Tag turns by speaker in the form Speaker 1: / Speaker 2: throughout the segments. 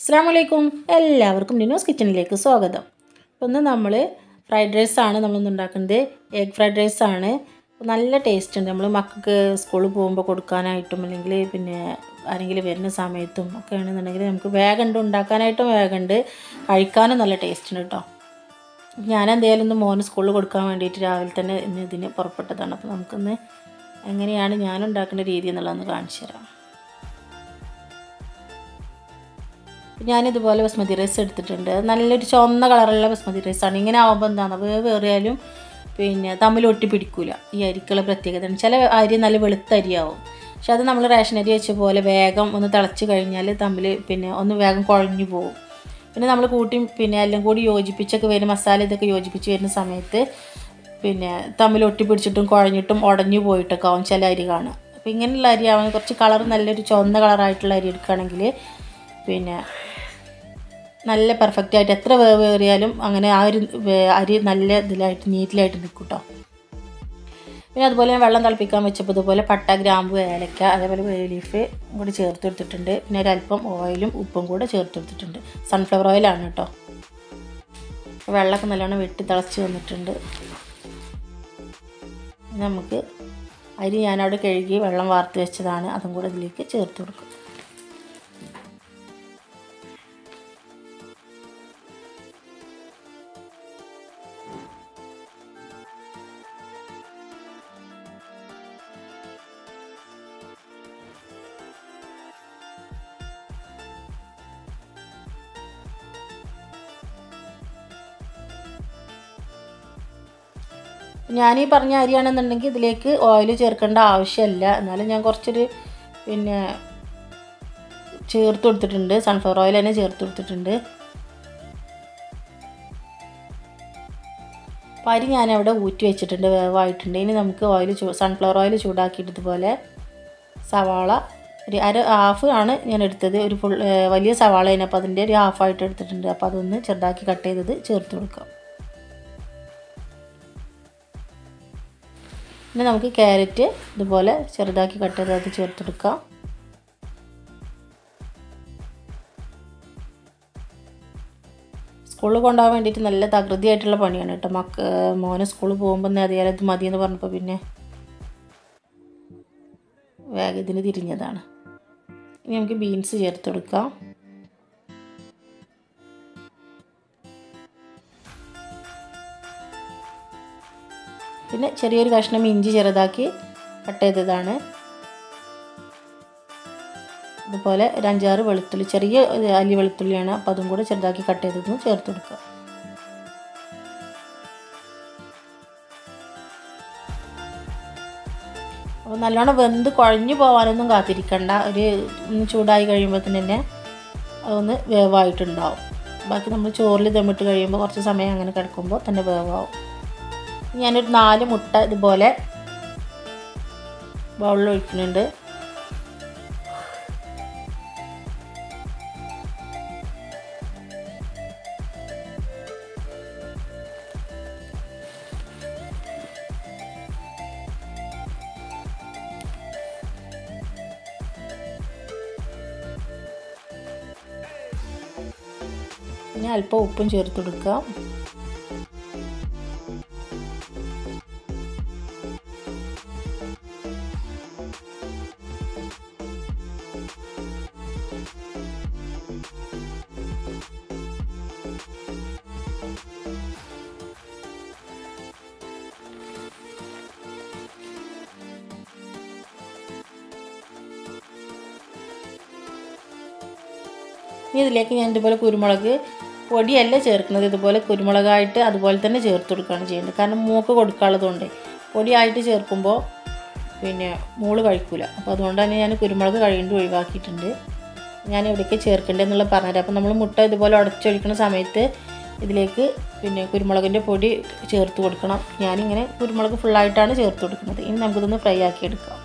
Speaker 1: അസ്സാം വലൈക്കും എല്ലാവർക്കും ഡിനോസ് കിച്ചണിലേക്ക് സ്വാഗതം അപ്പോൾ ഇന്ന് നമ്മൾ ഫ്രൈഡ് റൈസ് ആണ് നമ്മളിന്ന് ഉണ്ടാക്കുന്നത് എഗ് ഫ്രൈഡ് റൈസ് ആണ് നല്ല ടേസ്റ്റ് ഉണ്ട് നമ്മൾ മക്കൾക്ക് സ്കൂളിൽ പോകുമ്പോൾ കൊടുക്കാനായിട്ടും അല്ലെങ്കിൽ പിന്നെ ആരെങ്കിലും വരുന്ന സമയത്തും ഒക്കെ ആണെന്നുണ്ടെങ്കിൽ നമുക്ക് വേഗമുണ്ട് ഉണ്ടാക്കാനായിട്ടും വേഗമുണ്ട് കഴിക്കാനും നല്ല ടേസ്റ്റ് ഉണ്ട് കേട്ടോ ഞാൻ എന്തായാലും ഇന്ന് മോന് സ്കൂളിൽ കൊടുക്കാൻ വേണ്ടിയിട്ട് രാവിലെ തന്നെ ഇന്ന് ഇതിന് പുറപ്പെട്ടതാണ് അപ്പോൾ നമുക്കിന്ന് എങ്ങനെയാണ് ഞാൻ ഉണ്ടാക്കുന്ന രീതി എന്നുള്ളതൊന്ന് കാണിച്ചു തരാം ഞാനിതുപോലെ ബസ്മതി റൈസ് എടുത്തിട്ടുണ്ട് നല്ലൊരു ചുവന്ന കളറുള്ള ബസ്മതി റൈസാണ് ഇങ്ങനെ ആകുമ്പോൾ എന്താണ് വേവേറിയാലും പിന്നെ തമ്മിൽ ഒട്ടി പിടിക്കൂല ഈ അരിക്കുള്ള പ്രത്യേകത ചില അരി നല്ല വെളുത്ത അരിയാവും പക്ഷെ അത് നമ്മൾ റേഷൻ അരി വെച്ച പോലെ വേഗം ഒന്ന് തിളച്ച് കഴിഞ്ഞാൽ തമ്മിൽ പിന്നെ ഒന്ന് വേഗം കുഴഞ്ഞു പോകും പിന്നെ നമ്മൾ കൂട്ടി പിന്നെ എല്ലാം കൂടി യോജിപ്പിച്ചൊക്കെ വരും മസാല ഇതൊക്കെ യോജിപ്പിച്ച് വരുന്ന സമയത്ത് പിന്നെ തമ്മിൽ ഒട്ടി പിടിച്ചിട്ടും കുഴഞ്ഞിട്ടും ഉടഞ്ഞു പോയിട്ടൊക്കെ ആവും ചില അരി കാണുക അപ്പോൾ ഇങ്ങനെയുള്ള അരി ആവാൻ കുറച്ച് കളർ നല്ലൊരു ചുവന്ന കളറായിട്ടുള്ള അരി എടുക്കുകയാണെങ്കിൽ പിന്നെ നല്ല പെർഫെക്റ്റ് ആയിട്ട് എത്ര വേവ് ഏറിയാലും അങ്ങനെ ആ ഒരു അരി നല്ല ഇതിലായിട്ട് നീറ്റിലായിട്ട് നിൽക്കും കേട്ടോ പിന്നെ അതുപോലെ ഞാൻ വെള്ളം തിളപ്പിക്കാൻ വെച്ചപ്പോൾ ഇതുപോലെ പട്ട ഗ്രാമ്പു ഏലക്ക അതേപോലെ വേ ലീഫ് കൂടി ചേർത്ത് കൊടുത്തിട്ടുണ്ട് പിന്നെ ഒരല്പം ഓയിലും ഉപ്പും കൂടെ ചേർത്ത് കൊടുത്തിട്ടുണ്ട് സൺഫ്ലവർ ഓയിലാണ് കേട്ടോ വെള്ളമൊക്കെ നല്ലോണം വെട്ടി തിളച്ച് വന്നിട്ടുണ്ട് നമുക്ക് അരി ഞാനവിടെ കഴുകി വെള്ളം വാർത്ത് വെച്ചതാണ് അതും കൂടെ ഇതിലേക്ക് ചേർത്ത് കൊടുക്കും ഞാൻ ഈ പറഞ്ഞ അരിയാണെന്നുണ്ടെങ്കിൽ ഇതിലേക്ക് ഓയിൽ ചേർക്കേണ്ട ആവശ്യമില്ല എന്നാലും ഞാൻ കുറച്ചൊരു പിന്നെ ചേർത്ത് കൊടുത്തിട്ടുണ്ട് സൺഫ്ലവർ ഓയിൽ തന്നെ ചേർത്ത് കൊടുത്തിട്ടുണ്ട് അപ്പം അരി ഞാനവിടെ ഊറ്റി വെച്ചിട്ടുണ്ട് വേവായിട്ടുണ്ട് ഇനി നമുക്ക് ഓയിൽ ചൂ സൺഫ്ലവർ ഓയിൽ ചൂടാക്കിയിട്ട് ഇതുപോലെ സവാള ഒരു അര ഹാഫ് ആണ് ഞാൻ എടുത്തത് ഒരു ഫുൾ വലിയ സവാള അപ്പോൾ അതിൻ്റെ ഒരു ഹാഫായിട്ട് എടുത്തിട്ടുണ്ട് അപ്പോൾ അതൊന്ന് ചെറുതാക്കി കട്ട് ചെയ്തത് ചേർത്ത് കൊടുക്കാം പിന്നെ നമുക്ക് ക്യാരറ്റ് ഇതുപോലെ ചെറുതാക്കി കട്ട് ചെയ്ത് അത് ചേർത്തെടുക്കാം സ്കൂളിൽ കൊണ്ടുപോകാൻ വേണ്ടിയിട്ട് നല്ല തകൃതിയായിട്ടുള്ള പണിയാണ് കേട്ടോ മക്ക മോനെ സ്കൂളിൽ പോകുമ്പോൾ അറിയാലോ ഇത് മതിയെന്ന് പറഞ്ഞപ്പോൾ പിന്നെ വേഗം ഇതിന് തിരിഞ്ഞതാണ് ഇനി നമുക്ക് ബീൻസ് ചേർത്തെടുക്കാം പിന്നെ ചെറിയൊരു കഷ്ണം ഇഞ്ചി ചെറുതാക്കി കട്ട് ചെയ്തതാണ് അതുപോലെ ഒരു അഞ്ചാറ് വെളുത്തുള്ളി ചെറിയ അല്ലി വെളുത്തുള്ളിയാണ് അപ്പോൾ അതും കൂടെ ചെറുതാക്കി കട്ട് ചെയ്തതും ചേർത്ത് കൊടുക്കുക അപ്പോൾ നല്ലോണം വെന്ത് കുഴഞ്ഞു പോകാനൊന്നും കാത്തിരിക്കണ്ട ഒരു ചൂടായി കഴിയുമ്പോൾ തന്നെ അതൊന്ന് വേവായിട്ടുണ്ടാവും ബാക്കി നമ്മൾ ചോറിൽ ദമ്മിട്ട് കഴിയുമ്പോൾ കുറച്ച് സമയം അങ്ങനെ കിടക്കുമ്പോൾ തന്നെ വേവാവും ഞാനൊരു നാല് മുട്ട ഇതുപോലെ ബൗളിൽ ഒഴിക്കുന്നുണ്ട് പിന്നെ അല്പം ഉപ്പും ചേർത്ത് കൊടുക്കുക ഇനി ഇതിലേക്ക് ഞാൻ ഇതുപോലെ കുരുമുളക് പൊടിയല്ല ചേർക്കുന്നത് ഇതുപോലെ കുരുമുളകായിട്ട് അതുപോലെ തന്നെ ചേർത്ത് കൊടുക്കുകയാണ് ചെയ്യേണ്ടത് കാരണം മൂക്ക് കൊടുക്കാനുള്ളതുകൊണ്ട് പൊടിയായിട്ട് ചേർക്കുമ്പോൾ പിന്നെ മൂള് കഴിക്കില്ല അപ്പോൾ അതുകൊണ്ട് തന്നെ ഞാൻ കുരുമുളക് കഴിയേണ്ടി ഒഴിവാക്കിയിട്ടുണ്ട് ഞാൻ എവിടേക്ക് ചേർക്കേണ്ടതെന്നുള്ള പറഞ്ഞുതരാം അപ്പോൾ നമ്മൾ മുട്ട ഇതുപോലെ ഉടച്ചൊഴിക്കുന്ന സമയത്ത് ഇതിലേക്ക് പിന്നെ കുരുമുളകിൻ്റെ പൊടി ചേർത്ത് കൊടുക്കണം ഞാനിങ്ങനെ കുരുമുളക് ഫുള്ളായിട്ടാണ് ചേർത്ത് കൊടുക്കുന്നത് ഇനി നമുക്കിതൊന്ന് ഫ്രൈ ആക്കി എടുക്കാം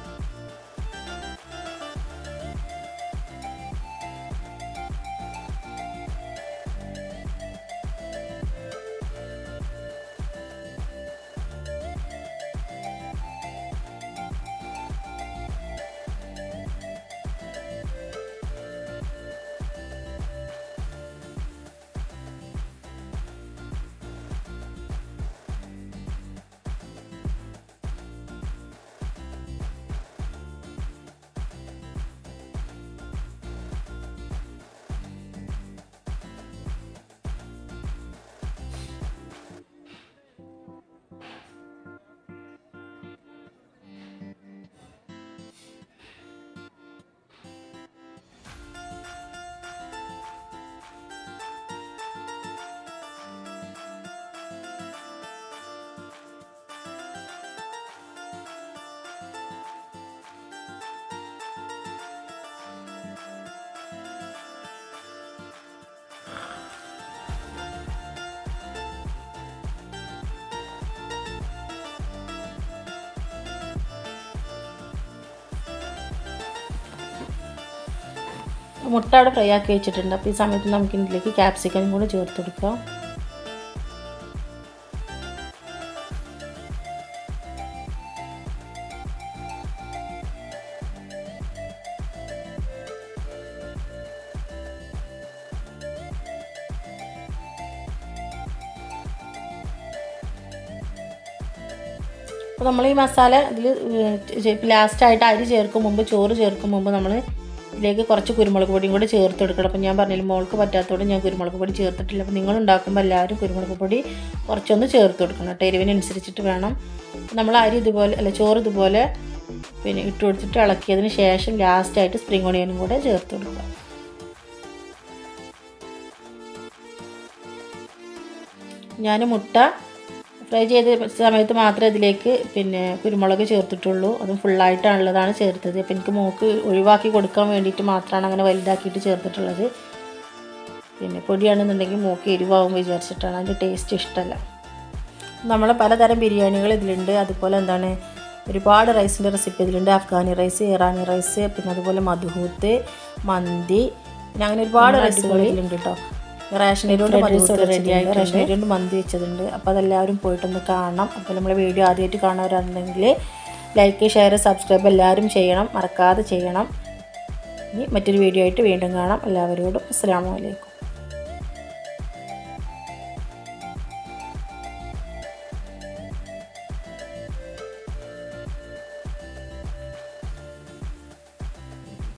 Speaker 1: മുട്ട അവിടെ ഫ്രൈ ആക്കി വെച്ചിട്ടുണ്ട് അപ്പോൾ ഈ സമയത്ത് നമുക്ക് ഇതിലേക്ക് ക്യാപ്സിക്കനും കൂടെ ചേർത്ത് കൊടുക്കാം അപ്പോൾ നമ്മൾ ഈ മസാല ഇതിൽ ലാസ്റ്റായിട്ട് അരി ചേർക്കും മുമ്പ് ചോറ് ചേർക്കും മുമ്പ് നമ്മൾ ഇതിലേക്ക് കുറച്ച് കുരുമുളക് പൊടിയും കൂടി ചേർത്ത് കൊടുക്കണം അപ്പോൾ ഞാൻ പറഞ്ഞില്ല മോൾക്ക് പറ്റാത്തതുകൊണ്ട് ഞാൻ കുരുമുളക് പൊടി ചേർത്തിട്ടില്ല അപ്പോൾ നിങ്ങൾ ഉണ്ടാക്കുമ്പോൾ എല്ലാവരും കുരുമുളക് പൊടി കുറച്ചൊന്ന് ചേർത്ത് കൊടുക്കണം കേട്ടോ എരിവിനനുസരിച്ചിട്ട് വേണം നമ്മൾ അരി ഇതുപോലെ അല്ല ചോറ് ഇതുപോലെ പിന്നെ ഇട്ട് കൊടുത്തിട്ട് ഇളക്കിയതിന് ശേഷം ലാസ്റ്റായിട്ട് സ്പ്രിംഗ് ഓണിയനും കൂടെ ചേർത്ത് കൊടുക്കുക ഞാൻ മുട്ട ഫ്രൈ ചെയ്ത സമയത്ത് മാത്രമേ ഇതിലേക്ക് പിന്നെ കുരുമുളക് ചേർത്തിട്ടുള്ളൂ അതും ഫുള്ളായിട്ടാണുള്ളതാണ് ചേർത്തത് അപ്പോൾ എനിക്ക് മോക്ക് ഒഴിവാക്കി കൊടുക്കാൻ വേണ്ടിയിട്ട് മാത്രമാണ് അങ്ങനെ വലുതാക്കിയിട്ട് ചേർത്തിട്ടുള്ളത് പിന്നെ പൊടിയാണെന്നുണ്ടെങ്കിൽ മോക്ക് എരിവാകും വിചാരിച്ചിട്ടാണ് അതിൻ്റെ ടേസ്റ്റ് ഇഷ്ടമല്ല നമ്മൾ പലതരം ബിരിയാണികൾ ഇതിലുണ്ട് അതുപോലെ എന്താണ് ഒരുപാട് റൈസിൻ്റെ റെസിപ്പി ഇതിലുണ്ട് അഫ്ഗാനി റൈസ് ഇറാനി റൈസ് പിന്നെ അതുപോലെ മധുഹൂത്ത് മന്തി പിന്നെ അങ്ങനെ ഒരുപാട് റൈസുകൾ ഇതിലുണ്ട് കേട്ടോ റേഷനരിയോട് റെഡി ആയിട്ട് റേഷനരിയോട് മന്തി വെച്ചതുണ്ട് അപ്പോൾ അതെല്ലാവരും പോയിട്ടൊന്ന് കാണണം അപ്പോൾ നമ്മൾ വീഡിയോ ആദ്യമായിട്ട് കാണാറുണ്ടെങ്കിൽ ലൈക്ക് ഷെയർ സബ്സ്ക്രൈബ് എല്ലാവരും ചെയ്യണം മറക്കാതെ ചെയ്യണം ഇനി മറ്റൊരു വീഡിയോ ആയിട്ട് വീണ്ടും കാണാം എല്ലാവരോടും അസ്സാം വലൈക്കും